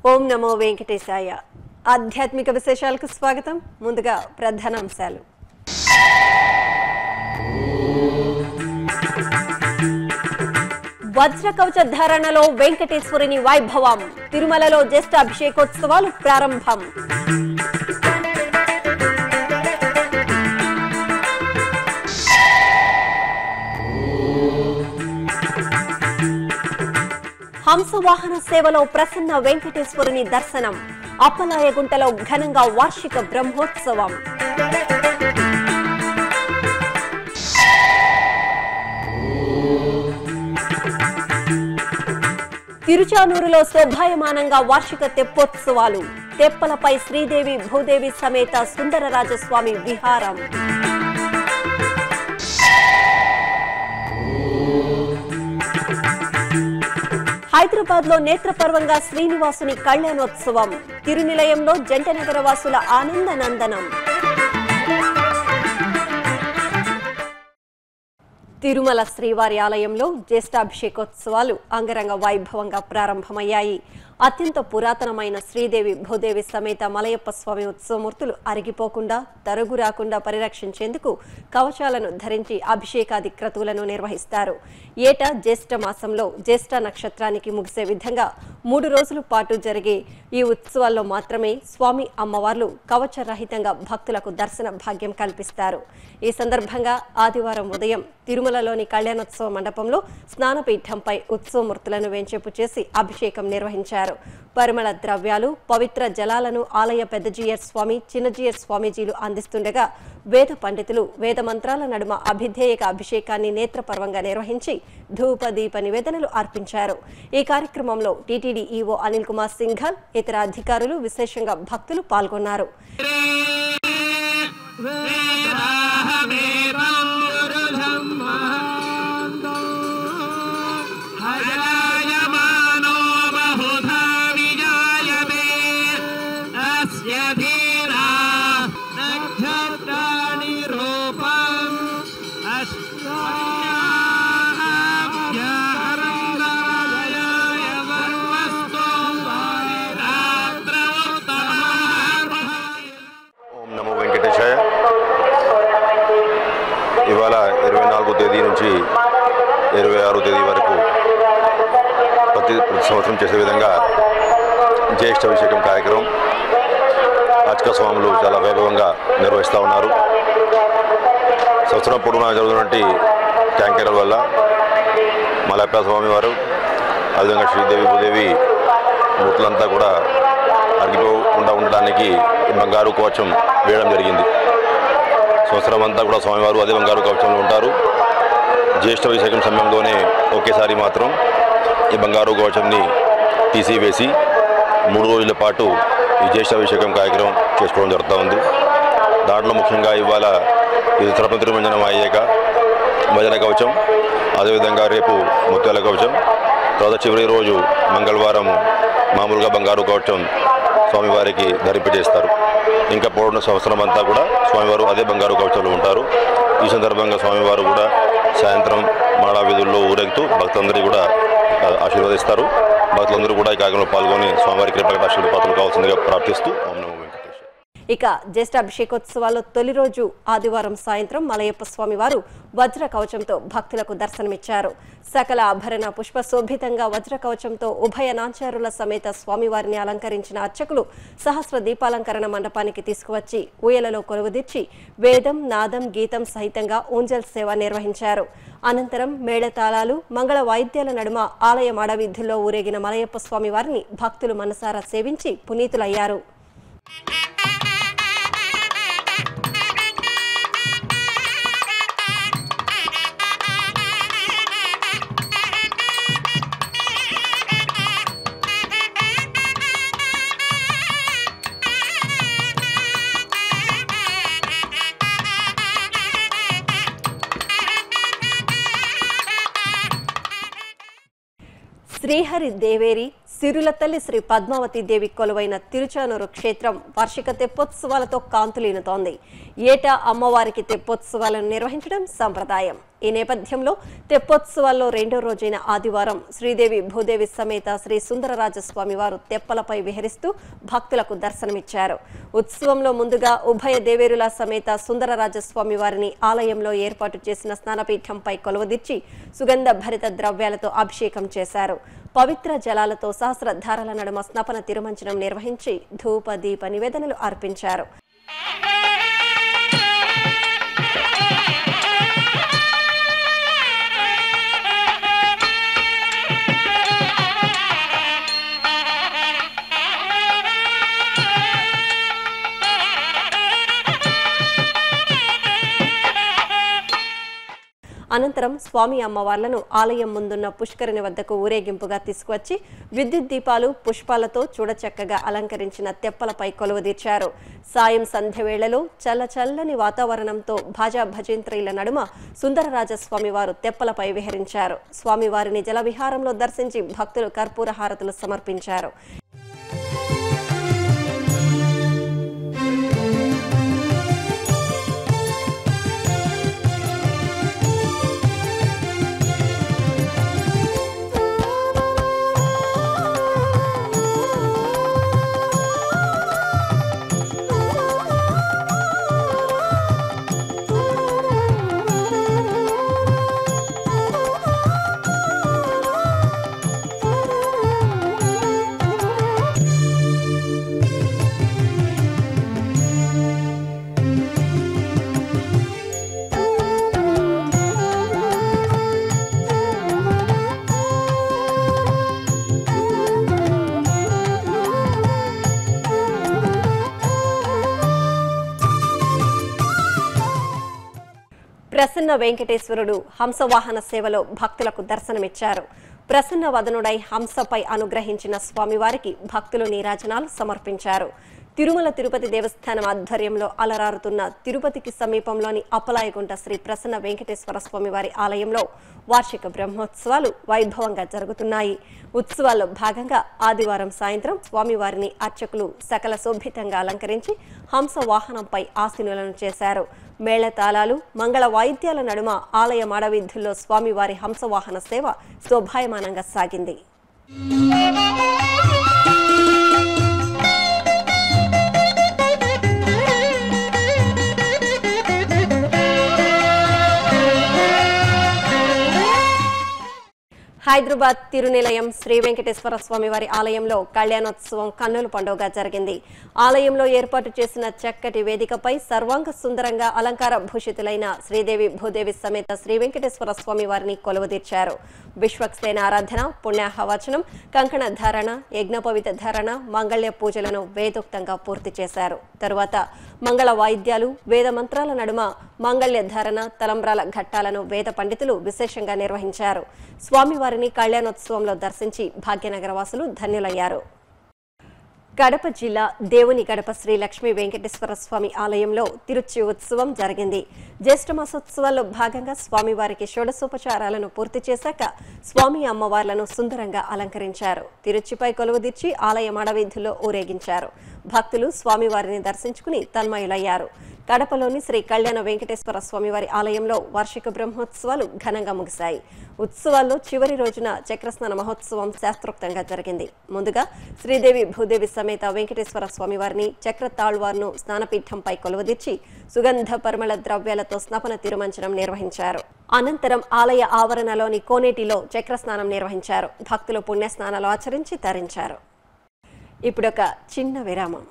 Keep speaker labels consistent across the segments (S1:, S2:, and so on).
S1: ఓం నమో వెంకటేశాయ ఆధ్యాత్మిక విశేషాలకు స్వాగతం ముందుగా ప్రధానాంశాలు వజ్ర కవచ ధారణలో వెంకటేశ్వరుని వైభవం తిరుమలలో జ్యేష్ఠ అభిషేకోత్సవాలు ప్రారంభం హంసవాహన సేవలో ప్రసన్న వెంకటేశ్వరుని దర్శనం అప్పలాయగుంటలో ఘనంగా వార్షిక బ్రహ్మోత్సవం తిరుచానూరులో శోభాయమానంగా వార్షిక తెప్పోత్సవాలు తెప్పలపై శ్రీదేవి భూదేవి సమేత సుందరరాజస్వామి విహారం హైదరాబాద్ లో నేత్రపర్వంగా శ్రీనివాసుని కళ్యాణోత్సవం తిరునిలయంలో జంటనగర వాసుల ఆనంద నందనం తిరుమల శ్రీవారి ఆలయంలో జ్యేష్ఠాభిషేకోత్సవాలు అంగరంగ వైభవంగా ప్రారంభమయ్యాయి అత్యంత పురాతనమైన శ్రీదేవి భూదేవి సమేత మలయప్ప స్వామి ఉత్సవమూర్తులు అరిగిపోకుండా తరుగు రాకుండా పరిరక్షించేందుకు కవచాలను ధరించి అభిషేకాది క్రతువులను నిర్వహిస్తారు ఏటా జ్యేష్ఠ మాసంలో జ్యేష్ఠ నక్షత్రానికి ముగిసే విధంగా మూడు రోజుల పాటు జరిగే ఈ ఉత్సవాల్లో మాత్రమే స్వామి అమ్మవార్లు కవచరహితంగా భక్తులకు దర్శన భాగ్యం కల్పిస్తారు ఈ సందర్భంగా ఆదివారం ఉదయం తిరుమలలోని కళ్యాణోత్సవ మండపంలో స్నానపీఠంపై ఉత్సవమూర్తులను వెంచేపు చేసి అభిషేకం నిర్వహించారు పరిమళ ద్రవ్యాలు పవిత్ర జలాలను ఆలయ పెద్దజీయర్ స్వామి చిన్నజీయర్ స్వామీజీలు అందిస్తుండగా వేద పండితులు వేద మంత్రాల నడుమ అభిధేయక అభిషేకాన్ని నేత్రపర్వంగా నిర్వహించి ధూప దీప నివేదనలు అర్పించారు ఈ కార్యక్రమంలో టీటీడీ ఈవో అనిల్ కుమార్ సింఘాల్ ఇతర అధికారులు విశేషంగా భక్తులు పాల్గొన్నారు
S2: हजायमानो बहुधा विजायते अस्य धीरा नक्षत्राणि रूपम् अस्याभ्यारङ्गाय वर्वस्तु रात्रमुत्तमार्भय
S3: ఓం నమో వెంకటేశాయ ఇవాళ ఇరవై నాలుగో తేదీ నుంచి ఇరవై ఆరో తేదీ వరకు ప్రతి ప్రతి సంవత్సరం చేసే విధంగా జ్యేష్ఠ అభిషేకం కార్యక్రమం అర్చక స్వాములు చాలా వైభవంగా నిర్వహిస్తూ ఉన్నారు సంవత్సరం పొడవునా జరుగుతున్నటువంటి ట్యాంకర్ల వల్ల మలప్ప స్వామి వారు అదేవిధంగా శ్రీదేవి భూదేవి మూర్తులంతా కూడా అరిగిపోకుండా ఉండడానికి ఈ బంగారు కవచం వేయడం జరిగింది సంవత్సరం అంతా కూడా స్వామివారు అదే బంగారు కవచంలో ఉంటారు జ్యేష్ఠ అభిషేకం సమయంలోనే ఒకేసారి మాత్రం ఈ బంగారు కవచంని తీసివేసి మూడు రోజుల పాటు ఈ జ్యేష్ఠ అభిషేకం కార్యక్రమం చేసుకోవడం జరుగుతూ ఉంది దాంట్లో ముఖ్యంగా ఇవాళ ఇది తిరుపతి తిరుమంజనం అయ్యాక భజన కవచం అదేవిధంగా రేపు ముత్యాల కవచం తర్వాత చివరి రోజు మంగళవారం మామూలుగా బంగారు కవచం స్వామివారికి ధరింపజేస్తారు ఇంకా పూర్ణ సంవత్సరం అంతా కూడా స్వామివారు అదే బంగారు కవచంలో ఉంటారు ఈ సందర్భంగా స్వామివారు కూడా సాయంత్రం మాడా వీధుల్లో ఊరెగుతూ భక్తులందరికీ కూడా ఆ, ఆశీర్వదిస్తారు భక్తులందరూ కూడా ఈ కార్యక్రమంలో పాల్గొని స్వామివారి కృపగట ఆశీర్వాదాలు కావాల్సిందిగా ప్రార్థిస్తూ ఓం నమో వెంకటేశ్వర
S1: ఇక జ్యేష్ఠ అభిషేకోత్సవాల్లో తొలి రోజు ఆదివారం సాయంత్రం మలయప్ప స్వామి వారు వజ్ర కవచంతో భక్తులకు దర్శనమిచ్చారు సకల ఆభరణ పుష్ప శోభితంగా వజ్ర కవచంతో ఉభయ నాంచారుల సమేత స్వామివారిని అలంకరించిన అర్చకులు సహస్ర దీపాలంకరణ మండపానికి తీసుకువచ్చి ఊయలలో కొలువుదీర్చి వేదం నాదం గీతం సహితంగా ఊంజల్ సేవ నిర్వహించారు అనంతరం మేళతాళాలు మంగళ వాయిద్యాల నడుమ ఆలయ మాడవీధుల్లో ఊరేగిన మలయప్ప స్వామి వారిని భక్తులు మనసారా సేవించి పునీతులయ్యారు శ్రీహరి దేవేరి సిరుల తల్లి శ్రీ పద్మావతి దేవి కొలువైన తిరుచానూరు క్షేత్రం వార్షిక తెప్పోత్సవాలతో కాంతులీనుతోంది ఏటా అమ్మవారికి తెప్పోత్సవాలను నిర్వహించడం సంప్రదాయం ఈ నేపథ్యంలో తెప్పోత్సవాల్లో రెండో రోజైన ఆదివారం శ్రీదేవి భూదేవి సమేత శ్రీ సుందరరాజస్వామి వారు తెప్పలపై విహరిస్తూ భక్తులకు దర్శనమిచ్చారు ఉత్సవంలో ముందుగా ఉభయ దేవేరుల సమేత సుందరరాజస్వామి వారిని ఆలయంలో ఏర్పాటు చేసిన స్నానపీఠంపై కొలువదీర్చి సుగంధ భరిత ద్రవ్యాలతో అభిషేకం చేశారు పవిత్ర జలాలతో సహస్రధారల నడుమ స్నపన తిరుమంచనం నిర్వహించి ధూప దీప నివేదనలు అర్పించారు అనంతరం స్వామి అమ్మవార్లను ఆలయం ముందున్న పుష్కరిణి వద్దకు ఊరేగింపుగా తీసుకువచ్చి విద్యుత్ దీపాలు పుష్పాలతో చూడచక్కగా అలంకరించిన తెప్పలపై కొలువుదీర్చారు సాయం సంధ్య వేళలో చల్ల చల్లని వాతావరణంతో భాజా భజంత్రీల నడుమ సుందరరాజస్వామి వారు తెప్పలపై విహరించారు స్వామివారిని జల విహారంలో దర్శించి భక్తులు కర్పూర హారతులు సమర్పించారు ప్రసన్న వెంకటేశ్వరుడు హంసవాహన సేవలో భక్తులకు దర్శనమిచ్చారు ప్రసన్న వదనుడై హంసపై అనుగ్రహించిన స్వామివారికి భక్తులు నీరాజనాలు సమర్పించారు తిరుమల తిరుపతి దేవస్థానం ఆధ్వర్యంలో అలరారుతున్న తిరుపతికి సమీపంలోని అప్పలాయగుంట శ్రీ ప్రసన్న వెంకటేశ్వర స్వామివారి ఆలయంలో వార్షిక బ్రహ్మోత్సవాలు వైభవంగా జరుగుతున్నాయి ఉత్సవాల్లో భాగంగా ఆదివారం సాయంత్రం స్వామివారిని అర్చకులు సకల శోభితంగా అలంకరించి హంస వాహనంపై ఆసీనులను చేశారు మేళతాళాలు మంగళ వాయిద్యాల నడుమ ఆలయ మాడవీధుల్లో స్వామివారి హంసవాహన సేవ శోభాయమానంగా సాగింది హైదరాబాద్ తిరునిలయం శ్రీ వెంకటేశ్వర స్వామి వారి ఆలయంలో కళ్యాణోత్సవం కన్నుల పండుగ జరిగింది ఆలయంలో ఏర్పాటు చేసిన చక్కటి వేదికపై సర్వాంగ సుందరంగా అలంకార భూషితులైన శ్రీదేవి భూదేవి సమేత శ్రీ వెంకటేశ్వర స్వామి వారిని కొలువుదీర్చారు విశ్వక్సేన ఆరాధన పుణ్యాహవచనం కంకణ ధారణ యజ్ఞపవిత ధారణ మంగళ్య పూజలను వేదోక్తంగా పూర్తి చేశారు తరువాత మంగళ వాయిద్యాలు వేద మంత్రాల నడుమ మంగళ్య ధారణ తలంబ్రాల ఘట్టాలను వేద పండితులు విశేషంగా నిర్వహించారు స్వామివారిని కళ్యాణోత్సవంలో దర్శించి భాగ్యనగర వాసులు ధన్యులయ్యారు కడప జిల్లా దేవుని గడప శ్రీ లక్ష్మీ వెంకటేశ్వర స్వామి ఆలయంలో తిరుచి ఉత్సవం జరిగింది జ్యేష్ఠ మాసోత్సవాల్లో భాగంగా స్వామివారికి షోడశోపచారాలను పూర్తి చేశాక స్వామి అమ్మవార్లను సుందరంగా అలంకరించారు తిరుచిపై కొలువుదీర్చి ఆలయ మడవీధుల్లో ఊరేగించారు భక్తులు స్వామివారిని దర్శించుకుని తన్మయులయ్యారు కడపలోని శ్రీ కళ్యాణ వెంకటేశ్వర స్వామివారి ఆలయంలో వార్షిక బ్రహ్మోత్సవాలు ఘనంగా ముగిశాయి ఉత్సవాల్లో చివరి రోజున చక్రస్నాన మహోత్సవం శాస్త్రోక్తంగా జరిగింది ముందుగా శ్రీదేవి భూదేవి సమేత వెంకటేశ్వర స్వామివారిని చక్ర తాళ్వార్ను స్నానపీఠంపై కొలువదీర్చి సుగంధ పరిమళ ద్రవ్యాలతో స్నపన తిరుమంచనం నిర్వహించారు అనంతరం ఆలయ ఆవరణలోని కోనేటిలో చక్రస్నానం నిర్వహించారు భక్తులు పుణ్యస్నానాలు ఆచరించి తరించారు ఇప్పుడొక చిన్న విరామం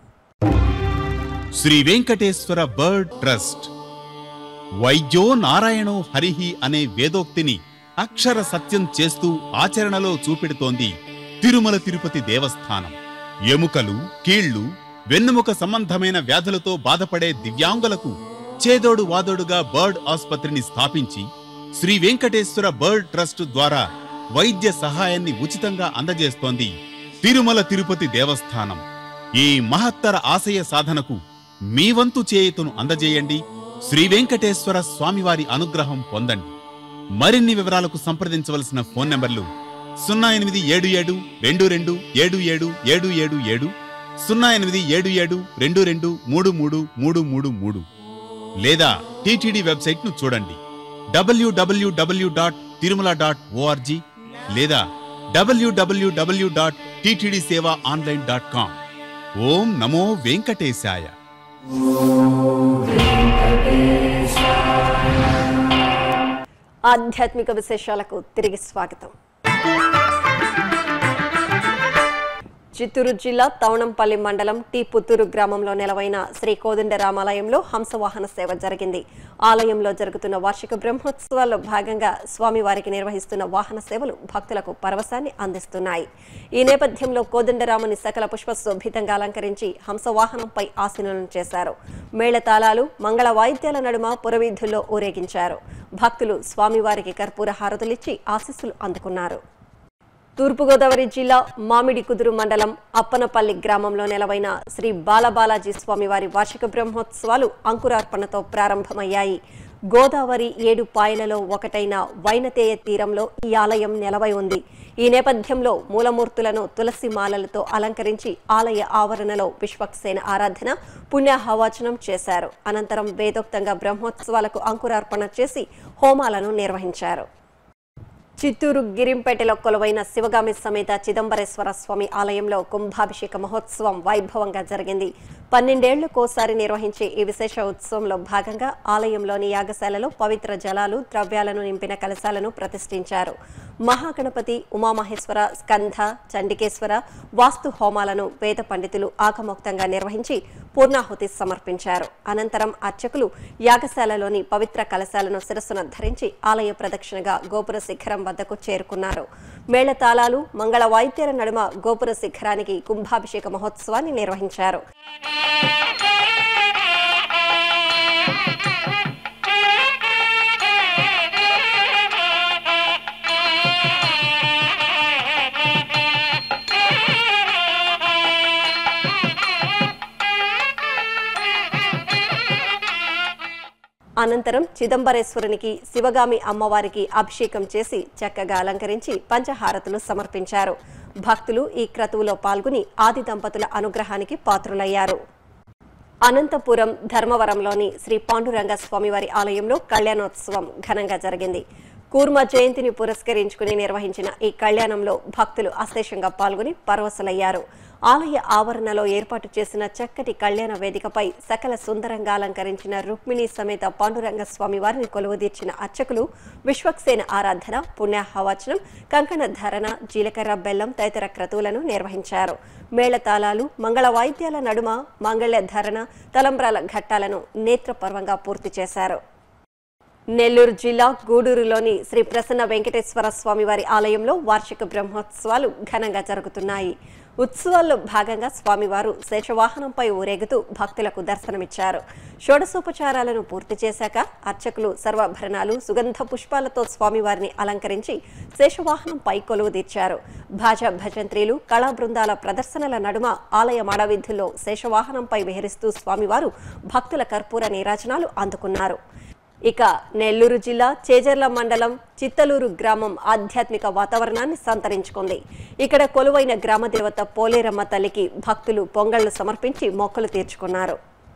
S4: శ్రీ వెంకటేశ్వర బర్డ్ ట్రస్ట్ వైద్యో నారాయణో హరిహి అనే వేదోక్తిని అక్షర సత్యం చేస్తూ ఆచరణలో చూపెడుతోంది తిరుమల తిరుపతి దేవస్థానం ఎముకలు కీళ్లు వెన్నుముక సంబంధమైన వ్యాధులతో బాధపడే దివ్యాంగులకు చేదోడు వాదోడుగా బర్డ్ ఆసుపత్రిని స్థాపించి శ్రీ వెంకటేశ్వర బర్డ్ ట్రస్ట్ ద్వారా వైద్య సహాయాన్ని ఉచితంగా అందజేస్తోంది తిరుమల తిరుపతి దేవస్థానం ఈ మహత్తర ఆశయ సాధనకు మీ వంతు చేయుతును అందజేయండి శ్రీ వెంకటేశ్వర స్వామివారి అనుగ్రహం పొందండి మరిన్ని వివరాలకు సంప్రదించవలసిన ఫోన్ నంబర్లు సున్నా ఎనిమిది ఏడు ఏడు రెండు రెండు ఏడు ఏడు ఏడు ఏడు ఏడు సున్నా ఎనిమిది ఏడు ఏడు రెండు రెండు మూడు మూడు మూడు మూడు మూడు లేదా టీటీడీ వెబ్సైట్ను చూడండి W W W dot Tirumala dot ORG లేదా W W W dot TTD seva online dot com ఓం నమో వెంకటేశాయ
S1: ఆధ్యాత్మిక విశేషాలకు తిరిగి స్వాగతం చిత్తూరు జిల్లా తౌణంపల్లి మండలం టి పుత్తూరు గ్రామంలో నెలవైన శ్రీ కోదండరామాలయంలో హంసవాహన సేవ జరిగింది ఆలయంలో జరుగుతున్న వార్షిక బ్రహ్మోత్సవాల్లో భాగంగా స్వామివారికి నిర్వహిస్తున్న వాహన సేవలు భక్తులకు పరవశాన్ని అందిస్తున్నాయి ఈ నేపథ్యంలో కోదండరాముని సకల పుష్పశోభితంగా అలంకరించి హంసవాహనంపై ఆసీనులను చేశారు మేళతాళాలు మంగళ వాయిద్యాల నడుమ పురవీధుల్లో ఊరేగించారు భక్తులు స్వామివారికి కర్పూర హారతులిచ్చి ఆశీస్సులు అందుకున్నారు తూర్పుగోదావరి జిల్లా మామిడి కుదురు మండలం అప్పనపల్లి గ్రామంలో నెలవైన శ్రీ బాలబాలాజీ స్వామివారి వార్షిక బ్రహ్మోత్సవాలు అంకురార్పణతో ప్రారంభమయ్యాయి గోదావరి ఏడు పాయలలో ఒకటైన వైనతేయ తీరంలో ఈ ఆలయం నెలవై ఉంది ఈ నేపథ్యంలో మూలమూర్తులను తులసి మాలలతో అలంకరించి ఆలయ ఆవరణలో విశ్వక్సేన ఆరాధన పుణ్యాహవాచనం చేశారు అనంతరం వేదోక్తంగా బ్రహ్మోత్సవాలకు అంకురార్పణ చేసి హోమాలను నిర్వహించారు చిత్తూరు గిరింపేటలో కొలువైన శివగామి సమేత చిదంబరేశ్వర స్వామి ఆలయంలో కుంభాభిషేక మహోత్సవం వైభవంగా జరిగింది పన్నెండేళ్లకోసారి నిర్వహించే ఈ విశేష ఉత్సవంలో భాగంగా ఆలయంలోని యాగశాలలో పవిత్ర జలాలు ద్రవ్యాలను నింపిన కలశాలను ప్రతిష్ఠించారు మహాగణపతి ఉమామహేశ్వర స్కంధ చండికేశ్వర వాస్తు హోమాలను వేద పండితులు ఆగమోక్తంగా నిర్వహించి పూర్ణాహుతి సమర్పించారు అనంతరం అర్చకులు యాగశాలలోని పవిత్ర కలశాలను శిరస్సున ధరించి ఆలయ ప్రదక్షిణగా గోపుర శిఖరం వద్దకు చేరుకున్నారు మేళతాళాలు మంగళ వాయిద్యాల నడుమ గోపుర శిఖరానికి కుంభాభిషేక మహోత్సవాన్ని నిర్వహించారు అనంతరం చిదంబరేశ్వరునికి శివగామి అమ్మవారికి అభిషేకం చేసి చక్కగా అలంకరించి పంచహారతులు సమర్పించారు భక్తులు ఈ క్రతువులో పాల్గొని ఆది దంపతుల అనుగ్రహానికి పాత్రులయ్యారు అనంతపురం ధర్మవరంలోని శ్రీ పాండురంగ స్వామివారి ఆలయంలో కళ్యాణోత్సవం ఘనంగా జరిగింది కూర్మ జయంతిని పురస్కరించుకుని నిర్వహించిన ఈ కళ్యాణంలో భక్తులు అశేషంగా పాల్గొని పరవశులయ్యారు ఆలయ ఆవరణలో ఏర్పాటు చేసిన చక్కటి కళ్యాణ వేదికపై సకల సుందరంగా అలంకరించిన రుక్మిణి సమేత పాండురంగ స్వామి వారిని కొలువుదీర్చిన అర్చకులు విశ్వక్సేన ఆరాధన పుణ్యాహవచనం కంకణ ధారణ జీలకర్ర బెల్లం తదితర క్రతువులను నిర్వహించారు మేళతాళాలు మంగళ వాయిద్యాల నడుమ మాంగళ్య ధారణ తలంబ్రాల ఘట్టాలను నేత్రపర్వంగా పూర్తి చేశారు నెల్లూరు జిల్లా గూడూరులోని శ్రీ ప్రసన్న వెంకటేశ్వర స్వామి వారి ఆలయంలో వార్షిక బ్రహ్మోత్సవాలు ఘనంగా జరుగుతున్నాయి ఉత్సవాల్లో భాగంగా స్వామివారు శేషవాహనంపై ఊరేగుతూ భక్తులకు దర్శనమిచ్చారు షోడశోపచారాలను పూర్తి చేశాక అర్చకులు సర్వాభరణాలు సుగంధ పుష్పాలతో స్వామివారిని అలంకరించి శేషవాహనంపై కొలువు తీర్చారు భాజా భజంత్రీలు కళా బృందాల ప్రదర్శనల నడుమ ఆలయ మాడవీధుల్లో శేషవాహనంపై విహరిస్తూ స్వామివారు భక్తుల కర్పూర నీరాజనాలు అందుకున్నారు ఇక నెల్లూరు జిల్లా చేజర్ల మండలం చిత్తలూరు గ్రామం ఆధ్యాత్మిక వాతావరణాన్ని సంతరించుకుంది ఇక్కడ కొలువైన గ్రామదేవత పోలేరమ్మ తల్లికి భక్తులు పొంగళ్లు సమర్పించి మొక్కలు తీర్చుకున్నారు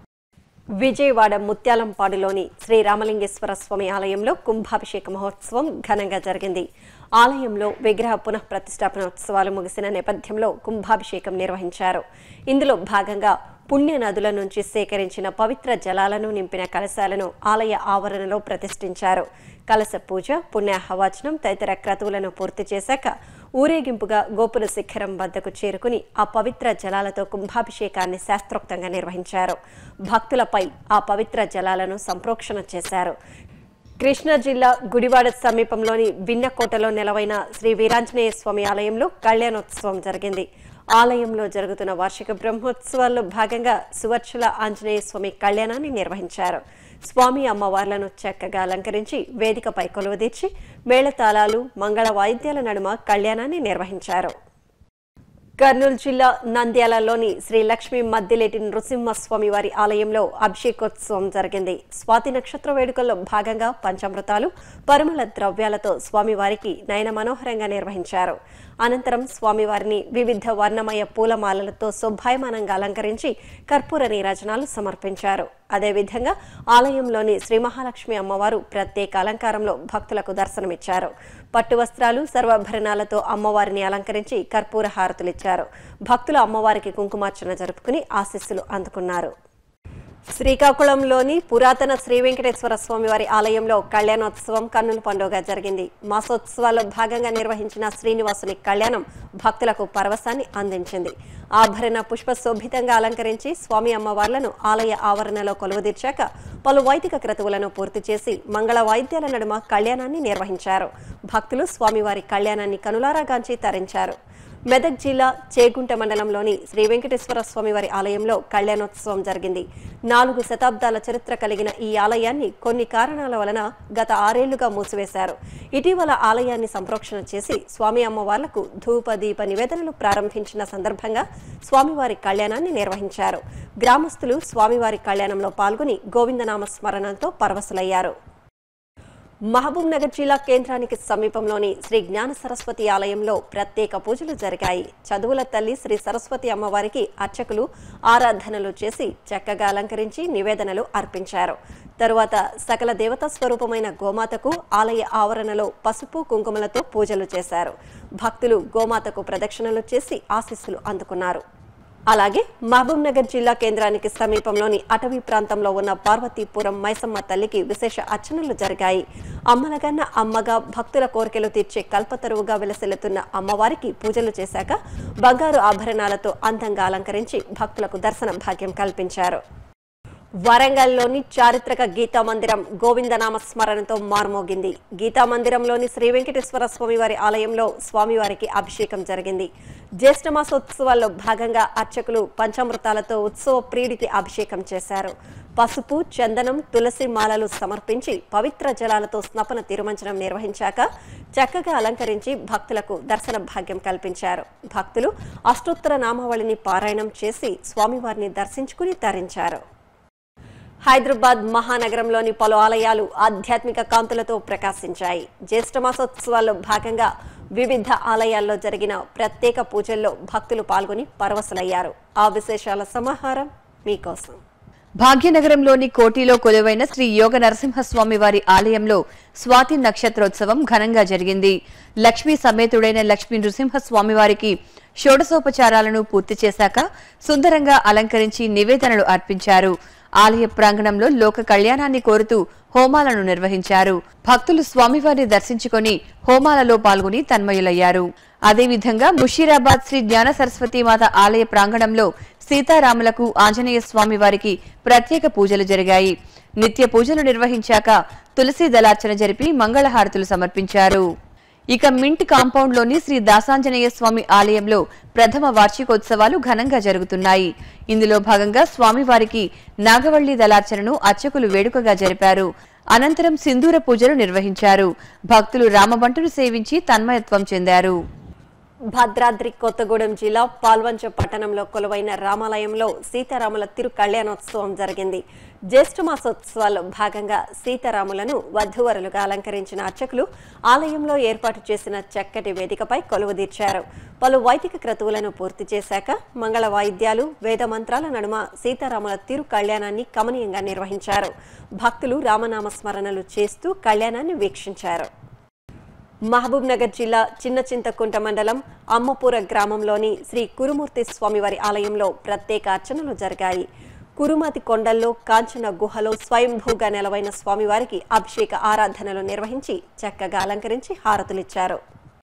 S1: విజయవాడ ముత్యాలంపాడులోని శ్రీ రామలింగేశ్వర స్వామి ఆలయంలో కుంభాభిషేక మహోత్సవం ఘనంగా జరిగింది ఆలయంలో విగ్రహ పునః ప్రతిష్టాపన ఉత్సవాలు ముగిసిన నేపథ్యంలో కుంభాభిషేకం నిర్వహించారు ఇందులో భాగంగా పుణ్య నదుల నుంచి సేకరించిన పవిత్ర జలాలను నింపిన కలశాలను ఆలయ ఆవరణలో ప్రతిష్ఠించారు కలశ పూజ పుణ్యాహవాచనం తదితర క్రతువులను పూర్తి చేశాక ఊరేగింపుగా గోపుర శిఖరం వద్దకు చేరుకుని ఆ పవిత్ర జలాలతో కుంభాభిషేకాన్ని శాస్త్రోక్తంగా నిర్వహించారు భక్తులపై ఆ పవిత్ర జలాలను సంప్రోక్షణ చేశారు కృష్ణా జిల్లా గుడివాడ సమీపంలోని విన్నకోటలో నెలవైన శ్రీ వీరాంజనేయ స్వామి ఆలయంలో కళ్యాణోత్సవం జరిగింది ఆలయంలో జరుగుతున్న వార్షిక బ్రహ్మోత్సవాల్లో భాగంగా సువర్చల ఆంజనేయ స్వామి కళ్యాణాన్ని నిర్వహించారు స్వామి అమ్మవార్లను చక్కగా అలంకరించి వేదికపై కొలువుదీర్చి మేళతాళాలు మంగళ వాయిద్యాల నడుమ కళ్యాణాన్ని నిర్వహించారు కర్నూలు జిల్లా నంద్యాలలోని శ్రీ లక్ష్మీ మద్దిలేటి నృసింహస్వామి వారి ఆలయంలో అభిషేకోత్సవం జరిగింది స్వాతి నక్షత్ర వేడుకల్లో భాగంగా పంచామృతాలు పరిమళ ద్రవ్యాలతో స్వామివారికి నయన మనోహరంగా నిర్వహించారు అనంతరం స్వామివారిని వివిధ వర్ణమయ పూలమాలలతో శోభాయమానంగా అలంకరించి కర్పూర నీరాజనాలు సమర్పించారు అదేవిధంగా ఆలయంలోని శ్రీ మహాలక్ష్మి అమ్మవారు ప్రత్యేక అలంకారంలో భక్తులకు దర్శనమిచ్చారు పట్టు వస్త్రాలు సర్వాభరణాలతో అమ్మవారిని అలంకరించి కర్పూర హారతులిచ్చారు భక్తులు అమ్మవారికి కుంకుమార్చన జరుపుకుని ఆశీస్సులు అందుకున్నారు శ్రీకాకుళంలోని పురాతన శ్రీ వెంకటేశ్వర స్వామి వారి ఆలయంలో కళ్యాణోత్సవం కన్నుల పండుగ జరిగింది మాసోత్సవాల్లో భాగంగా నిర్వహించిన శ్రీనివాసుని కళ్యాణం భక్తులకు పరవశాన్ని అందించింది ఆభరణ పుష్ప శోభితంగా అలంకరించి స్వామి అమ్మవార్లను ఆలయ ఆవరణలో కొలువుదీర్చాక పలు వైదిక క్రతువులను పూర్తి చేసి మంగళ వాయిద్యాల నడుమ కళ్యాణాన్ని నిర్వహించారు భక్తులు స్వామివారి కళ్యాణాన్ని కనులారాగాంచి తరించారు మెదక్ జిల్లా చేగుంట మండలంలోని శ్రీ వెంకటేశ్వర స్వామివారి ఆలయంలో కళ్యాణోత్సవం జరిగింది నాలుగు శతాబ్దాల చరిత్ర కలిగిన ఈ ఆలయాన్ని కొన్ని కారణాల వలన గత ఆరేళ్లుగా మూసివేశారు ఇటీవల ఆలయాన్ని సంప్రోక్షణ చేసి స్వామి అమ్మవార్లకు ధూప దీప నివేదనలు ప్రారంభించిన సందర్భంగా స్వామివారి కళ్యాణాన్ని నిర్వహించారు గ్రామస్తులు స్వామివారి కళ్యాణంలో పాల్గొని గోవిందనామ స్మరణంతో పరవశులయ్యారు మహబూబ్ నగర్ జిల్లా కేంద్రానికి సమీపంలోని శ్రీ జ్ఞాన సరస్వతి ఆలయంలో ప్రత్యేక పూజలు జరిగాయి చదువుల తల్లి శ్రీ సరస్వతి అమ్మవారికి అర్చకులు ఆరాధనలు చేసి చక్కగా అలంకరించి నివేదనలు అర్పించారు తరువాత సకల దేవతా స్వరూపమైన గోమాతకు ఆలయ ఆవరణలో పసుపు కుంకుమలతో పూజలు చేశారు భక్తులు గోమాతకు ప్రదక్షిణలు చేసి ఆశీస్సులు అందుకున్నారు అలాగే మహబూబ్ నగర్ జిల్లా కేంద్రానికి సమీపంలోని అటవీ ప్రాంతంలో ఉన్న పార్వతీపురం మైసమ్మ తల్లికి విశేష అర్చనలు జరిగాయి అమ్మలగన్న అమ్మగా భక్తుల కోరికలు తీర్చే కల్పతరువుగా వెలసిల్లుతున్న అమ్మవారికి పూజలు చేశాక బంగారు ఆభరణాలతో అందంగా అలంకరించి భక్తులకు దర్శన భాగ్యం కల్పించారు వరంగల్లోని చారిత్రక గీతా మందిరం గోవిందనామ స్మరణతో మార్మోగింది గీతా మందిరంలోని శ్రీ వెంకటేశ్వర స్వామివారి ఆలయంలో స్వామివారికి అభిషేకం జరిగింది జ్యేష్ఠ మాసోత్సవాల్లో భాగంగా అర్చకులు పంచామృతాలతో ఉత్సవ ప్రీడికి అభిషేకం చేశారు పసుపు చందనం తులసి మాలలు సమర్పించి పవిత్ర జలాలతో స్నపన తిరుమంచనం నిర్వహించాక చక్కగా అలంకరించి భక్తులకు దర్శన భాగ్యం కల్పించారు భక్తులు అష్టోత్తర నామావళిని పారాయణం చేసి స్వామివారిని దర్శించుకుని తరించారు హైదరాబాద్ మహానగరంలోని పలు ఆలయాలు ఆధ్యాత్మిక కాంతులతో ప్రకాశించాయి జ్యేష్ఠ మాసోత్సవాల్లో భాగంగా వివిధ ఆలయాల్లో జరిగిన ప్రత్యేక పూజల్లో భక్తులు పాల్గొని పరవశులయ్యారు ఆ విశేషాల సమాహారం మీకోసం
S5: భాగ్యనగరంలోని కోటిలో కొలువైన శ్రీ యోగ నరసింహస్వామి వారి ఆలయంలో స్వాతి నక్షత్రోత్సవం ఘనంగా జరిగింది లక్ష్మీ సమేతుడైన లక్ష్మీ నృసింహస్వామి వారికి షోడశోపచారాలను పూర్తి చేశాక సుందరంగా అలంకరించి నివేదనలు అర్పించారు ఆలయ ప్రాంగణంలో లోక కళ్యాణాన్ని కోరుతూ హోమాలను నిర్వహించారు భక్తులు స్వామివారిని దర్శించుకొని హోమాలలో పాల్గొని తన్మయులయ్యారు అదేవిధంగా ముషీరాబాద్ శ్రీ జ్ఞాన సరస్వతి మాత ఆలయ ప్రాంగణంలో సీతారాములకు ఆంజనేయ స్వామి వారికి ప్రత్యేక పూజలు జరిగాయి నిత్య పూజలు నిర్వహించాక తులసి దళార్చన జరిపి మంగళహారతులు సమర్పించారు ఇక మింట్ కాంపౌండ్లోని శ్రీ దాసాంజనేయ స్వామి ఆలయంలో ప్రథమ వార్షికోత్సవాలు ఘనంగా జరుగుతున్నాయి ఇందులో భాగంగా స్వామివారికి నాగవల్లి దళార్చనను అర్చకులు వేడుకగా జరిపారు అనంతరం సింధూర పూజలు నిర్వహించారు భక్తులు రామబంటును సేవించి తన్మయత్వం చెందారు
S1: భద్రాద్రి కొత్తగూడెం జిల్లా పాల్వంచ పట్టణంలో కొలువైన రామాలయంలో సీతారాముల తిరు కళ్యాణోత్సవం జరిగింది జ్యేష్ఠ మాసోత్సవాల్లో భాగంగా సీతారాములను వధూవరులుగా అలంకరించిన అర్చకులు ఆలయంలో ఏర్పాటు చేసిన చక్కటి వేదికపై కొలువుదీర్చారు పలు వైదిక క్రతువులను పూర్తి చేశాక మంగళ వాయిద్యాలు వేద మంత్రాల నడుమ సీతారాముల తిరు కళ్యాణాన్ని కమనీయంగా నిర్వహించారు భక్తులు రామనామ స్మరణలు చేస్తూ కళ్యాణాన్ని వీక్షించారు మహబూబ్ నగర్ జిల్లా చిన్న చింతకుంట మండలం అమ్మపూర గ్రామంలోని శ్రీ కురుమూర్తి స్వామివారి ఆలయంలో ప్రత్యేక అర్చనలు జరిగాయి కురుమతి కొండల్లో కాంచన గుహలో స్వయంభూగా నెలవైన స్వామివారికి అభిషేక ఆరాధనలు నిర్వహించి చక్కగా అలంకరించి హారతులిచ్చారు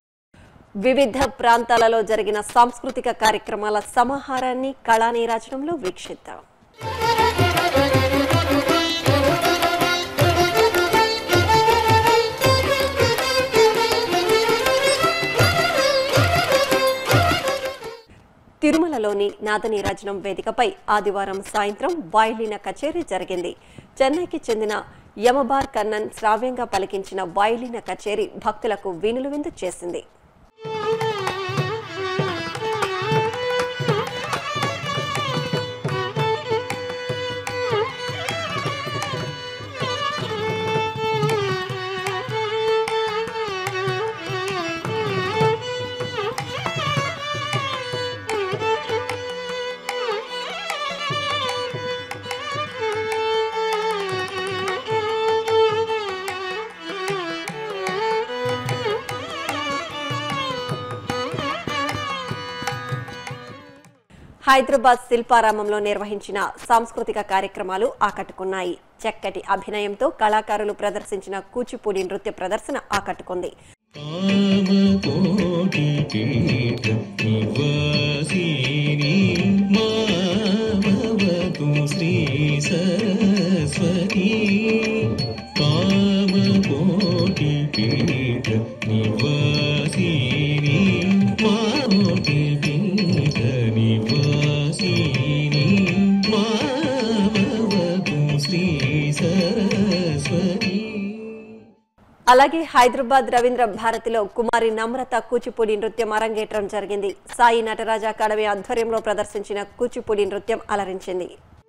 S1: వివిధ ప్రాంతాలలో జరిగిన సాంస్కృతిక కార్యక్రమాల సమాహారాన్ని కళానీరాజనంలో వీక్షిద్దాం తిరుమలలోని నాదనీరాజనం వేదికపై ఆదివారం సాయంత్రం వాయులీన కచేరీ జరిగింది చెన్నైకి చెందిన యమబార్ కన్నన్ శ్రావ్యంగా పలికించిన వాయులీన కచేరీ భక్తులకు వీణులు విందు చేసింది హైదరాబాద్ శిల్పారామంలో నిర్వహించిన సాంస్కృతిక కార్యక్రమాలు ఆకట్టుకున్నాయి చక్కటి అభినయంతో కళాకారులు ప్రదర్శించిన కూచిపూడి నృత్య ప్రదర్శన ఆకట్టుకుంది
S6: కామకోటి పీఠ నివాసిని మామవతు శ్రీ సరస్వతి కామకోటి పీఠ నివాసిని మామోటి పీఠ నివాసిని మామవతు శ్రీ సరస్వతి
S1: అలాగే హైదరాబాద్ రవీంద్ర భారతిలో కుమారి నమ్రత కూచిపూడి నృత్యం అరంగేట్రం జరిగింది సాయి నటరాజ అకాడమీ ఆధ్వర్యంలో ప్రదర్శించిన కూచిపూడి నృత్యం అలరించింది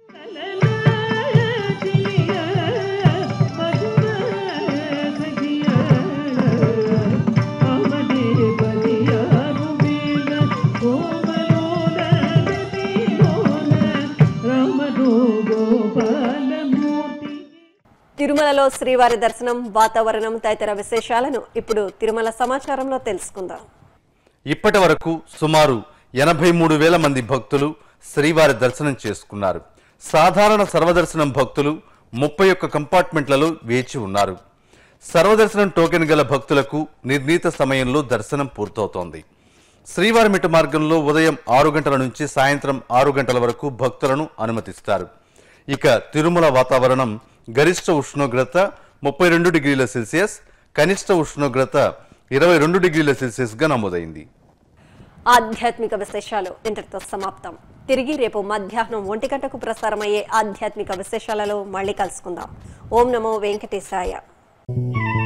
S1: తిరుమలలో శ్రీవారి దర్శనం వాతావరణం తదితర విశేషాలను ఇప్పుడు తిరుమల సమాచారంలో తెలుసుకుందాం
S7: ఇప్పటి వరకు సుమారు ఎనభై మూడు వేల మంది భక్తులు శ్రీవారి దర్శనం చేసుకున్నారు సాధారణ సర్వదర్శనం భక్తులు ముప్పై ఒక్క కంపార్ట్మెంట్లలో వేచి ఉన్నారు సర్వదర్శనం టోకెన్ గల భక్తులకు నిర్ణీత సమయంలో దర్శనం పూర్తవుతోంది శ్రీవారి మిట్ట మార్గంలో ఉదయం ఆరు గంటల నుంచి సాయంత్రం ఆరు గంటల వరకు భక్తులను అనుమతిస్తారు ఇక తిరుమల వాతావరణం గరిష్ట ఉష్ణోగ్రత ముప్పై రెండు డిగ్రీల సెల్సియస్ కనిష్ట ఉష్ణోగ్రత ఇరవై రెండు డిగ్రీల సెల్సియస్గా నమోదైంది
S1: ఆధ్యాత్మిక విశేషాలు ఇంతటితో సమాప్తం తిరిగి రేపు మధ్యాహ్నం ఒంటి గంటకు ప్రసారమయ్యే ఆధ్యాత్మిక విశేషాలలో మళ్ళీ కలుసుకుందాం ఓం నమో వెంకటేశాయ